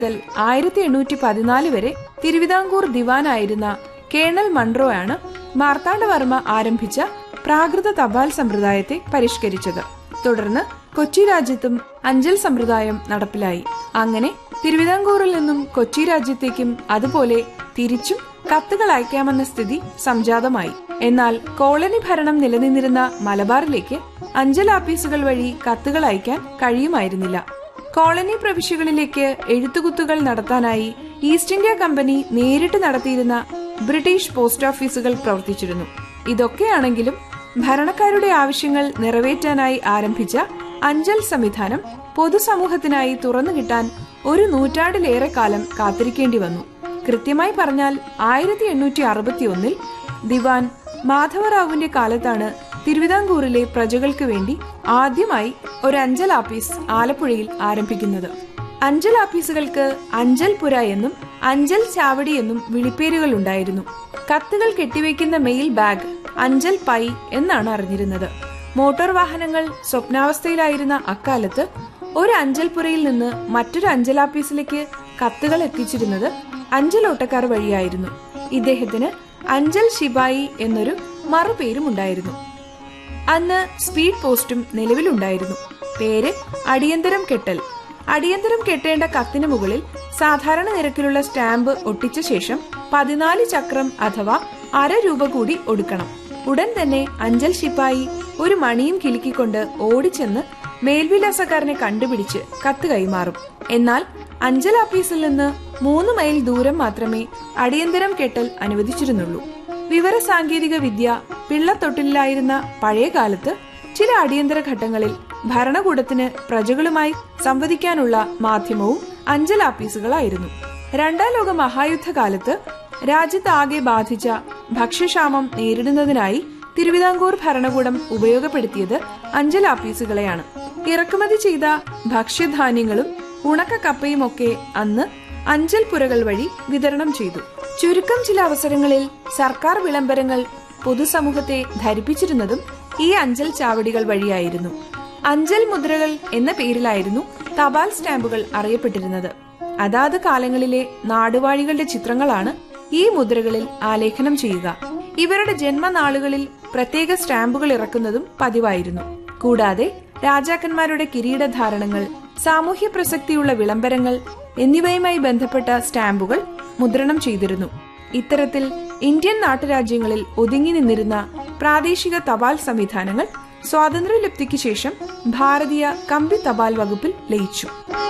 മുതൽ ആയിരത്തി എണ്ണൂറ്റി പതിനാല് വരെ തിരുവിതാംകൂർ ദിവാനായിരുന്ന കേണൽ മൺട്രോയാണ് മാർത്താണ്ഡവർമ്മ ആരംഭിച്ച പ്രാകൃത തപാൽ സമ്പ്രദായത്തെ പരിഷ്കരിച്ചത് തുടർന്ന് കൊച്ചി രാജ്യത്തും അഞ്ചൽ സമ്പ്രദായം നടപ്പിലായി അങ്ങനെ തിരുവിതാംകൂറിൽ നിന്നും കൊച്ചി രാജ്യത്തേക്കും അതുപോലെ തിരിച്ചും കത്തുകൾ അയക്കാമെന്ന സ്ഥിതി സംജാതമായി എന്നാൽ കോളനി ഭരണം നിലനിന്നിരുന്ന മലബാറിലേക്ക് അഞ്ചൽ ആപ്പീസുകൾ വഴി കത്തുകൾ അയക്കാൻ കഴിയുമായിരുന്നില്ല കോളനി പ്രവിശ്യകളിലേക്ക് എഴുത്തുകുത്തുകൾ നടത്താനായി ഈസ്റ്റ് ഇന്ത്യ കമ്പനി നേരിട്ട് നടത്തിയിരുന്ന ബ്രിട്ടീഷ് പോസ്റ്റ് ഓഫീസുകൾ പ്രവർത്തിച്ചിരുന്നു ഇതൊക്കെയാണെങ്കിലും ഭരണക്കാരുടെ ആവശ്യങ്ങൾ നിറവേറ്റാനായി ആരംഭിച്ച അഞ്ചൽ സംവിധാനം പൊതുസമൂഹത്തിനായി തുറന്നു കിട്ടാൻ ഒരു നൂറ്റാണ്ടിലേറെ കാലം കാത്തിരിക്കേണ്ടി വന്നു കൃത്യമായി പറഞ്ഞാൽ ആയിരത്തി എണ്ണൂറ്റി അറുപത്തി ഒന്നിൽ ദിവാൻ മാധവറാവുവിന്റെ കാലത്താണ് തിരുവിതാംകൂറിലെ പ്രജകൾക്ക് വേണ്ടി ആദ്യമായി ഒരു അഞ്ചൽ ആപ്പീസ് ആലപ്പുഴയിൽ ആരംഭിക്കുന്നത് അഞ്ചൽ ആപ്പീസുകൾക്ക് അഞ്ചൽ പുര എന്നും അഞ്ചൽ ചാവടി എന്നും വിളിപ്പേരുകൾ ഉണ്ടായിരുന്നു കത്തുകൾ കെട്ടിവെക്കുന്ന മെയിൽ ബാഗ് അഞ്ചൽ പൈ എന്നാണ് അറിഞ്ഞിരുന്നത് മോട്ടോർ വാഹനങ്ങൾ സ്വപ്നാവസ്ഥയിലായിരുന്ന അക്കാലത്ത് ഒരു അഞ്ചൽപുരയിൽ നിന്ന് മറ്റൊരു അഞ്ചലാപ്പീസിലേക്ക് കത്തുകൾ എത്തിച്ചിരുന്നത് അഞ്ചലോട്ടക്കാർ വഴിയായിരുന്നു ഇദ്ദേഹത്തിന് അഞ്ചൽ ശിപായി എന്നൊരു മറുപേരും ഉണ്ടായിരുന്നു അന്ന് സ്പീഡ് പോസ്റ്റും നിലവിലുണ്ടായിരുന്നു പേര് അടിയന്തരം കെട്ടൽ അടിയന്തരം കെട്ടേണ്ട കത്തിന് മുകളിൽ സാധാരണ നിരക്കിലുള്ള സ്റ്റാമ്പ് ഒട്ടിച്ച ശേഷം പതിനാല് ചക്രം അഥവാ അര രൂപ കൂടി ഒടുക്കണം ഉടൻ തന്നെ അഞ്ചൽ ശിപ്പായി ഒരു മണിയും കിലുക്കിക്കൊണ്ട് ഓടിച്ചെന്ന് മേൽവിലാസക്കാരനെ കണ്ടുപിടിച്ച് കത്ത് കൈമാറും എന്നാൽ അഞ്ചൽ ആപ്പീസിൽ നിന്ന് മൂന്ന് മൈൽ ദൂരം മാത്രമേ അടിയന്തരം കെട്ടൽ അനുവദിച്ചിരുന്നുള്ളൂ വിവര സാങ്കേതിക വിദ്യ പിള്ളത്തൊട്ടിലായിരുന്ന പഴയ കാലത്ത് ചില അടിയന്തര ഘട്ടങ്ങളിൽ ഭരണകൂടത്തിന് പ്രജകളുമായി സംവദിക്കാനുള്ള മാധ്യമവും അഞ്ചൽ ആപ്പീസുകളായിരുന്നു രണ്ടാം ലോക മഹായുദ്ധകാലത്ത് രാജ്യത്താകെ ബാധിച്ച ഭക്ഷ്യക്ഷാമം നേരിടുന്നതിനായി തിരുവിതാംകൂർ ഭരണകൂടം ഉപയോഗപ്പെടുത്തിയത് അഞ്ചൽ ആപ്പീസുകളെയാണ് ഇറക്കുമതി ചെയ്ത ഭക്ഷ്യധാന്യങ്ങളും ഉണക്ക കപ്പയുമൊക്കെ അന്ന് അഞ്ചൽ പുരകൾ വഴി വിതരണം ചെയ്തു ചുരുക്കം ചില അവസരങ്ങളിൽ സർക്കാർ വിളംബരങ്ങൾ പൊതുസമൂഹത്തെ ധരിപ്പിച്ചിരുന്നതും ഈ അഞ്ചൽ ചാവടികൾ വഴിയായിരുന്നു അഞ്ചൽ മുദ്രകൾ എന്ന പേരിലായിരുന്നു തപാൽ സ്റ്റാമ്പുകൾ അറിയപ്പെട്ടിരുന്നത് അതാത് കാലങ്ങളിലെ നാടുവാഴികളുടെ ചിത്രങ്ങളാണ് ഈ മുദ്രകളിൽ ആലേഖനം ചെയ്യുക ഇവരുടെ ജന്മനാളുകളിൽ പ്രത്യേക സ്റ്റാമ്പുകൾ ഇറക്കുന്നതും പതിവായിരുന്നു കൂടാതെ രാജാക്കന്മാരുടെ കിരീടധാരണങ്ങൾ സാമൂഹ്യ പ്രസക്തിയുള്ള വിളംബരങ്ങൾ എന്നിവയുമായി ബന്ധപ്പെട്ട സ്റ്റാമ്പുകൾ മുദ്രണം ചെയ്തിരുന്നു ഇത്തരത്തിൽ ഇന്ത്യൻ നാട്ടുരാജ്യങ്ങളിൽ ഒതുങ്ങി നിന്നിരുന്ന പ്രാദേശിക തപാൽ സംവിധാനങ്ങൾ സ്വാതന്ത്ര്യലബ്ധിക്ക് ശേഷം ഭാരതീയ കമ്പി തപാൽ വകുപ്പിൽ ലയിച്ചു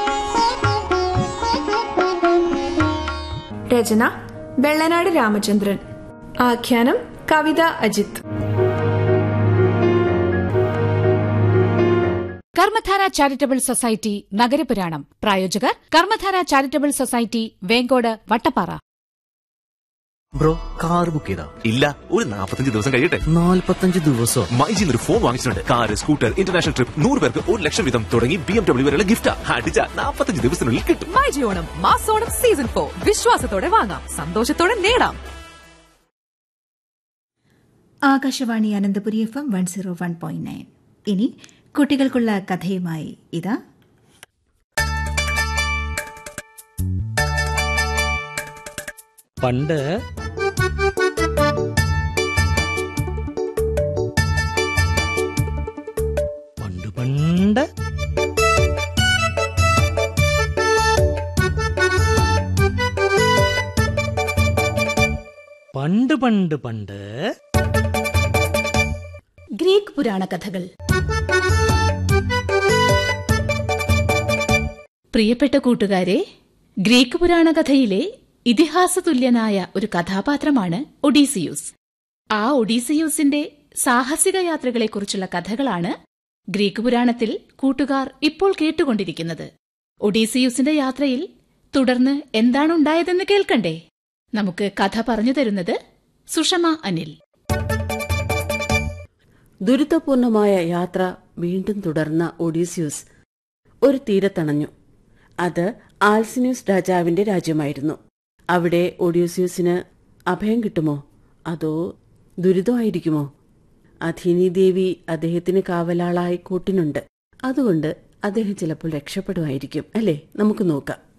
രചന വെള്ളനാട് രാമചന്ദ്രൻ ആഖ്യാനം കവിത അജിത് കർമ്മധാര ചാരിറ്റബിൾ സൊസൈറ്റി നഗരപുരാണം പ്രായോജകർ Karmadhara charitable society Venkode Vattappara bro car book ചെയ്താ ഇല്ല ഒരു നാൽപ്പത്തഞ്ച് ദിവസം കഴിയട്ടെ നാൽപ്പത്തഞ്ച് ദിവസം മൈജിൽ ഒരു ഫോൺ വാങ്ങിച്ചിട്ടുണ്ട് കാർ സ്കൂട്ടർ ഇന്റർനാഷണൽ ട്രിപ്പ് നൂറ് പേർക്ക് ഒരു ലക്ഷം വീതം തുടങ്ങി ബി എം ഡബ്ല്യൂ വരെയുള്ള ഗിഫ്റ്റ് അടിച്ച നാൽപ്പത്തഞ്ച് ദിവസത്തിനുള്ളിൽ കിട്ടും മൈജി ഓണം മാസോണം സീസൺ ഫോർ വിശ്വാസത്തോടെ വാങ്ങാം സന്തോഷത്തോടെ നേടാം Akashvani Ananthapuri F M one zero one point nine ഇനി കുട്ടികൾക്കുള്ള കഥയുമായി ഇതാ പണ്ട് പണ്ട് പണ്ട് പണ്ട് പണ്ട് പണ്ട് ഗ്രീക്ക് പുരാണ കഥകൾ പ്രിയപ്പെട്ട കൂട്ടുകാരെ ഗ്രീക്ക് പുരാണ കഥയിലെ ഇതിഹാസതുല്യനായ ഒരു കഥാപാത്രമാണ് ഒഡീസിയൂസ് ആ ഒഡീസിയൂസിന്റെ സാഹസിക യാത്രകളെക്കുറിച്ചുള്ള കഥകളാണ് ഗ്രീക്ക് പുരാണത്തിൽ കൂട്ടുകാർ ഇപ്പോൾ കേട്ടുകൊണ്ടിരിക്കുന്നത് ഒഡീസിയൂസിന്റെ യാത്രയിൽ തുടർന്ന് എന്താണുണ്ടായതെന്ന് കേൾക്കണ്ടേ നമുക്ക് കഥ പറഞ്ഞു തരുന്നത് സുഷമ അനിൽ ദുരിതപൂർണമായ യാത്ര വീണ്ടും തുടർന്ന ഒഡീസ്യൂസ് ഒരു തീരത്തണഞ്ഞു അത് ആൽസിന്യൂസ് രാജാവിന്റെ രാജ്യമായിരുന്നു അവിടെ ഒഡീസ്യൂസിന് അഭയം കിട്ടുമോ അതോ ദുരിതമായിരിക്കുമോ അഥീനി ദേവി അദ്ദേഹത്തിന് കാവലാളായി കൂട്ടിനുണ്ട് അതുകൊണ്ട് അദ്ദേഹം ചിലപ്പോൾ രക്ഷപ്പെടുമായിരിക്കും അല്ലേ നമുക്ക് നോക്കാം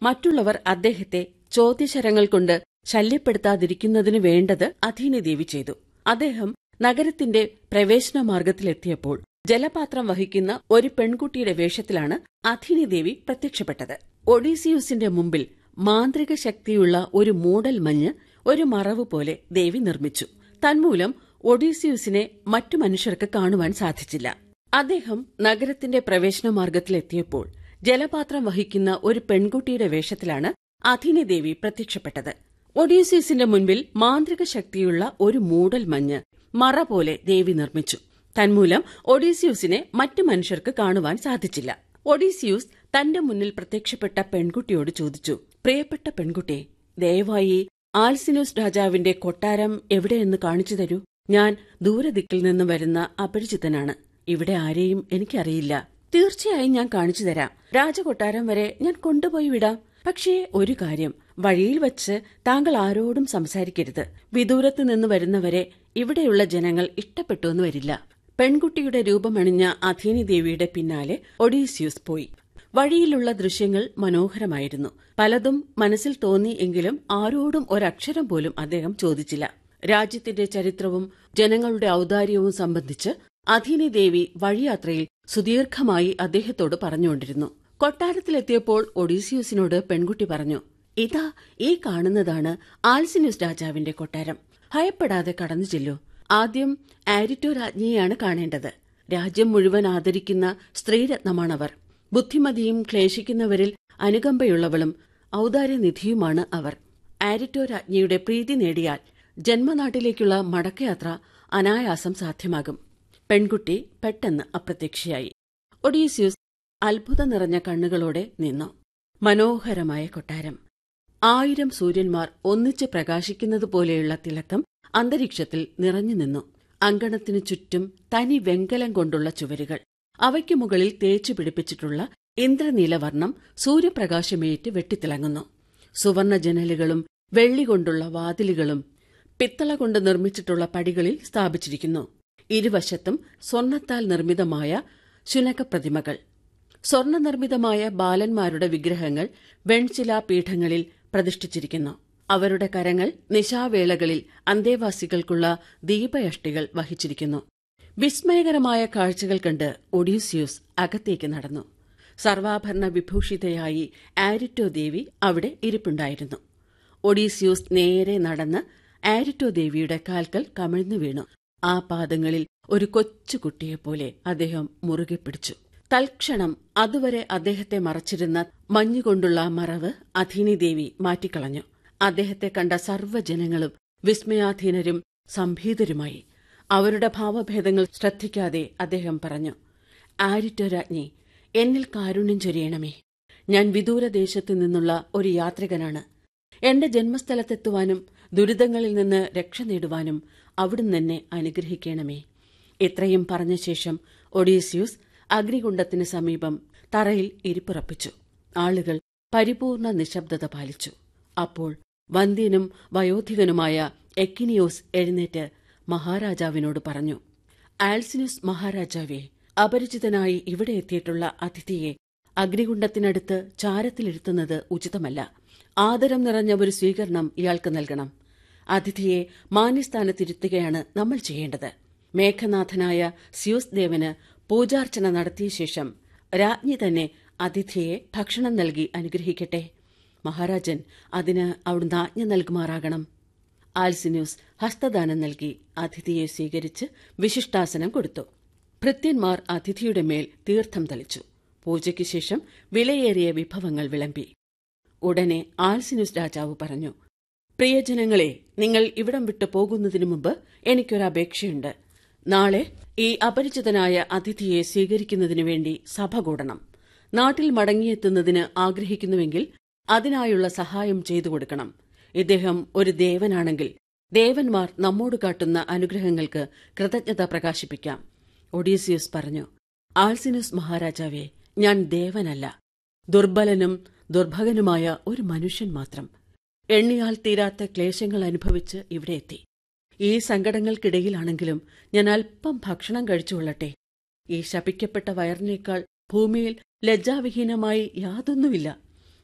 മറ്റുള്ളവർ അദ്ദേഹത്തെ ചോദ്യശരങ്ങൾ കൊണ്ട് ശല്യപ്പെടുത്താതിരിക്കുന്നതിന് വേണ്ടത് അധീനദേവി ചെയ്തു അദ്ദേഹം നഗരത്തിന്റെ പ്രവേശന മാർഗത്തിലെത്തിയപ്പോൾ ജലപാത്രം വഹിക്കുന്ന ഒരു പെൺകുട്ടിയുടെ വേഷത്തിലാണ് അധീനദേവി പ്രത്യക്ഷപ്പെട്ടത് ഒഡീസിയൂസിന്റെ മുമ്പിൽ മാന്ത്രിക ശക്തിയുള്ള ഒരു മൂടൽ മഞ്ഞ് ഒരു മറവ് പോലെ ദേവി നിർമ്മിച്ചു തന്മൂലം ഒഡീസിയൂസിനെ മറ്റു മനുഷ്യർക്ക് കാണുവാൻ സാധിച്ചില്ല അദ്ദേഹം നഗരത്തിന്റെ പ്രവേശന മാർഗത്തിലെത്തിയപ്പോൾ ജലപാത്രം വഹിക്കുന്ന ഒരു പെൺകുട്ടിയുടെ വേഷത്തിലാണ് അധീനദേവി പ്രത്യക്ഷപ്പെട്ടത് ഒഡീസിയസിന്റെ മുൻപിൽ മാന്ത്രിക ശക്തിയുള്ള ഒരു മൂടൽ മഞ്ഞ് മറ പോലെ ദേവി നിർമ്മിച്ചു തന്മൂലം ഒഡീസിയൂസിനെ മറ്റു മനുഷ്യർക്ക് കാണുവാൻ സാധിച്ചില്ല ഒഡീസിയൂസ് തന്റെ മുന്നിൽ പ്രത്യക്ഷപ്പെട്ട പെൺകുട്ടിയോട് ചോദിച്ചു പ്രിയപ്പെട്ട പെൺകുട്ടി ദയവായി ആൽസിനൂസ് രാജാവിന്റെ കൊട്ടാരം എവിടെയെന്ന് കാണിച്ചു തരൂ ഞാൻ ദൂരദിക്കിൽ നിന്ന് വരുന്ന അപരിചിതനാണ് ഇവിടെ ആരെയും എനിക്കറിയില്ല തീർച്ചയായും ഞാൻ കാണിച്ചു തരാം രാജകൊട്ടാരം വരെ ഞാൻ കൊണ്ടുപോയി വിടാം പക്ഷേ ഒരു കാര്യം വഴിയിൽ വച്ച് താങ്കൾ ആരോടും സംസാരിക്കരുത് വിദൂരത്ത് നിന്ന് വരുന്നവരെ ഇവിടെയുള്ള ജനങ്ങൾ ഇഷ്ടപ്പെട്ടുവെന്ന് വരില്ല പെൺകുട്ടിയുടെ രൂപമണിഞ്ഞ അഥീനി ദേവിയുടെ പിന്നാലെ ഒഡീസ്യൂസ് പോയി വഴിയിലുള്ള ദൃശ്യങ്ങൾ മനോഹരമായിരുന്നു പലതും മനസ്സിൽ തോന്നി എങ്കിലും ആരോടും ഒരക്ഷരം പോലും അദ്ദേഹം ചോദിച്ചില്ല രാജ്യത്തിന്റെ ചരിത്രവും ജനങ്ങളുടെ ഔദാര്യവും സംബന്ധിച്ച് അധീനി ദേവി വഴിയാത്രയിൽ സുദീർഘമായി അദ്ദേഹത്തോട് പറഞ്ഞുകൊണ്ടിരുന്നു കൊട്ടാരത്തിലെത്തിയപ്പോൾ ഒഡീസിയൂസിനോട് പെൺകുട്ടി പറഞ്ഞു ഇതാ ഈ കാണുന്നതാണ് ആൽസിനുസ് രാജാവിന്റെ കൊട്ടാരം ഭയപ്പെടാതെ കടന്നു ചെല്ലൂ ആദ്യം ആരിറ്റോ രാജ്ഞിയെയാണ് കാണേണ്ടത് രാജ്യം മുഴുവൻ ആദരിക്കുന്ന സ്ത്രീരത്നമാണവർ ബുദ്ധിമതിയും ക്ലേശിക്കുന്നവരിൽ അനുകമ്പയുള്ളവളും ഔദാര്യനിധിയുമാണ് അവർ ആരിറ്റോ രാജ്ഞിയുടെ പ്രീതി നേടിയാൽ ജന്മനാട്ടിലേക്കുള്ള മടക്കയാത്ര അനായാസം സാധ്യമാകും പെൺകുട്ടി പെട്ടെന്ന് അപ്രത്യക്ഷയായി ഒഡീസ്യൂസ് അത്ഭുതം നിറഞ്ഞ കണ്ണുകളോടെ നിന്നു മനോഹരമായ കൊട്ടാരം ആയിരം സൂര്യന്മാർ ഒന്നിച്ച് പ്രകാശിക്കുന്നത് പോലെയുള്ള തിളക്കം അന്തരീക്ഷത്തിൽ നിറഞ്ഞു നിന്നു അങ്കണത്തിനു ചുറ്റും തനി വെങ്കലം കൊണ്ടുള്ള ചുവരുകൾ അവയ്ക്കു മുകളിൽ തേച്ചു പിടിപ്പിച്ചിട്ടുള്ള ഇന്ദ്രനീലവർണ്ണം സൂര്യപ്രകാശമേറ്റ് വെട്ടിത്തിളങ്ങുന്നു സുവർണ ജനലുകളും വെള്ളി കൊണ്ടുള്ള വാതിലുകളും പിത്തള കൊണ്ട് നിർമ്മിച്ചിട്ടുള്ള പടികളിൽ സ്ഥാപിച്ചിരിക്കുന്നു ഇരുവശത്തും സ്വർണത്താൽ നിർമ്മിതമായ ശുനകപ്രതിമകൾ സ്വർണനിർമ്മിതമായ ബാലന്മാരുടെ വിഗ്രഹങ്ങൾ വെൺശിലാപീഠങ്ങളിൽ പ്രതിഷ്ഠിച്ചിരിക്കുന്നു അവരുടെ കരങ്ങൾ നിശാവേളകളിൽ അന്തേവാസികൾക്കുള്ള ദീപയഷ്ടികൾ വഹിച്ചിരിക്കുന്നു വിസ്മയകരമായ കാഴ്ചകൾ കണ്ട് ഒഡീസിയൂസ് അകത്തേക്ക് നടന്നു സർവാഭരണ വിഭൂഷിതയായി ആരിറ്റോ ദേവി അവിടെ ഇരിപ്പുണ്ടായിരുന്നു ഒഡീസിയൂസ് നേരെ നടന്ന് ആരിറ്റോ ദേവിയുടെ കാൽക്കൽ കമിഴ്ന്നു വീണു ആ പാദങ്ങളിൽ ഒരു കൊച്ചുകുട്ടിയെപ്പോലെ അദ്ദേഹം മുറുകെ പിടിച്ചു തൽക്ഷണം അതുവരെ അദ്ദേഹത്തെ മറച്ചിരുന്ന മഞ്ഞുകൊണ്ടുള്ള മറവ് അധീനി ദേവി മാറ്റിക്കളഞ്ഞു അദ്ദേഹത്തെ കണ്ട സർവ്വജനങ്ങളും വിസ്മയാധീനരും സംഭീതരുമായി അവരുടെ ഭാവഭേദങ്ങൾ ശ്രദ്ധിക്കാതെ അദ്ദേഹം പറഞ്ഞു ആരിറ്റോ രാജ്ഞി എന്നിൽ കാരുണ്യം ചൊരിയണമേ ഞാൻ വിദൂരദേശത്തു നിന്നുള്ള ഒരു യാത്രികനാണ് എന്റെ ജന്മസ്ഥലത്തെത്തുവാനും ദുരിതങ്ങളിൽ നിന്ന് രക്ഷ നേടുവാനും അവിടുന്ന് എന്നെ അനുഗ്രഹിക്കണമേ ഇത്രയും പറഞ്ഞ ശേഷം ഒഡീസ്യൂസ് അഗ്നികുണ്ഡത്തിന് സമീപം തറയിൽ ഇരിപ്പുറപ്പിച്ചു ആളുകൾ പരിപൂർണ നിശബ്ദത പാലിച്ചു അപ്പോൾ വന്ധ്യനും വയോധികനുമായ എക്കിനിയോസ് എഴുന്നേറ്റ് മഹാരാജാവിനോട് പറഞ്ഞു ആൽസിനുസ് മഹാരാജാവേ അപരിചിതനായി ഇവിടെ എത്തിയിട്ടുള്ള അതിഥിയെ അഗ്നികുണ്ഡത്തിനടുത്ത് ചാരത്തിലിരുത്തുന്നത് ഉചിതമല്ല ആദരം നിറഞ്ഞ ഒരു സ്വീകരണം ഇയാൾക്ക് നൽകണം അതിഥിയെ മാന്യസ്ഥാനത്തിരുത്തുകയാണ് നമ്മൾ ചെയ്യേണ്ടത് മേഘനാഥനായ സ്യൂസ് ദേവന് പൂജാർച്ചന നടത്തിയ ശേഷം രാജ്ഞി തന്നെ അതിഥിയെ ഭക്ഷണം നൽകി അനുഗ്രഹിക്കട്ടെ മഹാരാജൻ അതിന് അവിടുന്ന് ആജ്ഞ നൽകുമാറാകണം ആൽസിന്യൂസ് ഹസ്തദാനം നൽകി അതിഥിയെ സ്വീകരിച്ച് വിശിഷ്ടാസനം കൊടുത്തു ഭൃത്യന്മാർ അതിഥിയുടെ മേൽ തീർത്ഥം തളിച്ചു പൂജയ്ക്ക് ശേഷം വിലയേറിയ വിഭവങ്ങൾ വിളമ്പി ഉടനെ ആൽസിനുസ് രാജാവ് പറഞ്ഞു പ്രിയജനങ്ങളെ നിങ്ങൾ ഇവിടം വിട്ടു പോകുന്നതിനു മുമ്പ് എനിക്കൊരപേക്ഷയുണ്ട് നാളെ ഈ അപരിചിതനായ അതിഥിയെ സ്വീകരിക്കുന്നതിനു വേണ്ടി സഭ കൂടണം നാട്ടിൽ മടങ്ങിയെത്തുന്നതിന് ആഗ്രഹിക്കുന്നുവെങ്കിൽ അതിനായുള്ള സഹായം ചെയ്തു കൊടുക്കണം ഇദ്ദേഹം ഒരു ദേവനാണെങ്കിൽ ദേവന്മാർ നമ്മോട് കാട്ടുന്ന അനുഗ്രഹങ്ങൾക്ക് കൃതജ്ഞത പ്രകാശിപ്പിക്കാം ഒഡീസിയസ് പറഞ്ഞു ആൾസിനുസ് മഹാരാജാവേ ഞാൻ ദേവനല്ല ദുർബലനും ദുർഭകനുമായ ഒരു മനുഷ്യൻ മാത്രം എണ്ണിയാൽ തീരാത്ത ക്ലേശങ്ങൾ അനുഭവിച്ച് ഇവിടെ എത്തി ഈ സങ്കടങ്ങൾക്കിടയിലാണെങ്കിലും ഞാൻ അല്പം ഭക്ഷണം കഴിച്ചുകൊള്ളട്ടെ ഈ ശപിക്കപ്പെട്ട വയറിനേക്കാൾ ഭൂമിയിൽ ലജ്ജാവിഹീനമായി യാതൊന്നുമില്ല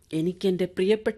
എനിക്കെന്റെ പ്രിയപ്പെട്ട